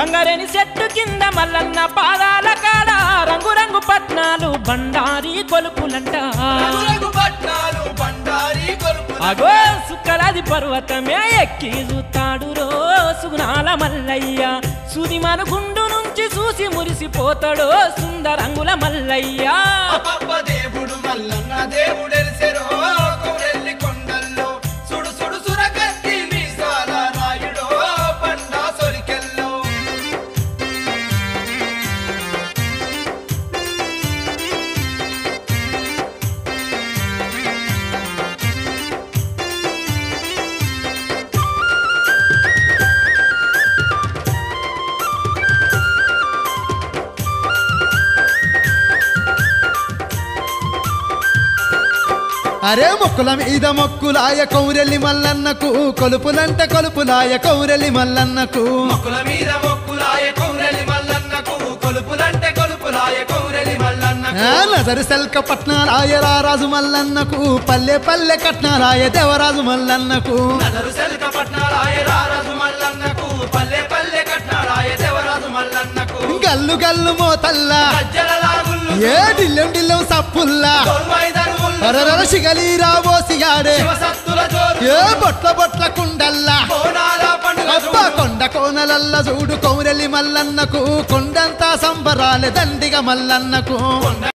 గంగరేని చెట్టు కింద మల్లన్న పాదాల కాడ రంగు రంగు పట్నాలు బండారి కొలుపులంట రంగురంగు పట్నాలు బండారి కొలుపుల అగో సుక్కలాది పర్వతమే ఎక్కి చూస్తాడు రో సుగుణాల మల్లయ్య సుదిమను గుండు నుంచి చూసి మురిసిపోతాడో సుందరంగుల మల్లయ్య అప్పప్ప దేవుడు మల్లన్న దేవుడెలిసెరో కోరెల్లి కొండల్లో సుడు సుడు సురకత్తి మీసాల రాయుడో పండా సొరికెల్లో అరే మొక్కుల మీద మొక్కులాయ కౌరెల్లి మల్లన్నకు కొలుపులంట కొలుపులాయ కౌరెల్లి మల్లన్నకు మొక్కుల మీద మొక్కులాయ కౌరెలి మల్లన్నకు కొలుపులంటే కొలుపులాయ కౌరెలి మల్లన్నకు ఆ, నజరు సెల్క పట్నారాయ రారాజు మల్లన్నకు పల్లె పల్లె కట్నారాయ దేవరాజు మల్లన్నకు నజరు సెల్క పట్నారాయ రారాజు మల్లన్నకు పల్లె పల్లె కట్నారాయ దేవరాజు మల్లన్నకు గల్లు గల్లు మోతల్లా గజ్జల లాగుళ్ళు ఏ డిల్లెం డిల్లెం సప్పుల్లా తోల్వై దరువుళ్ళు అరరర శిగలీరా బోసిగాడే శివసత్తుల జోరు ఏ బొట్ల బొట్ల కుండల్లా బోనాల పండుగ అబ్బా కొండ కోనలల్ల చూడు కౌరెల్లి మల్లన్నకు కొండంతా సంబరాలే దండిగ మల్లన్నకు కొండ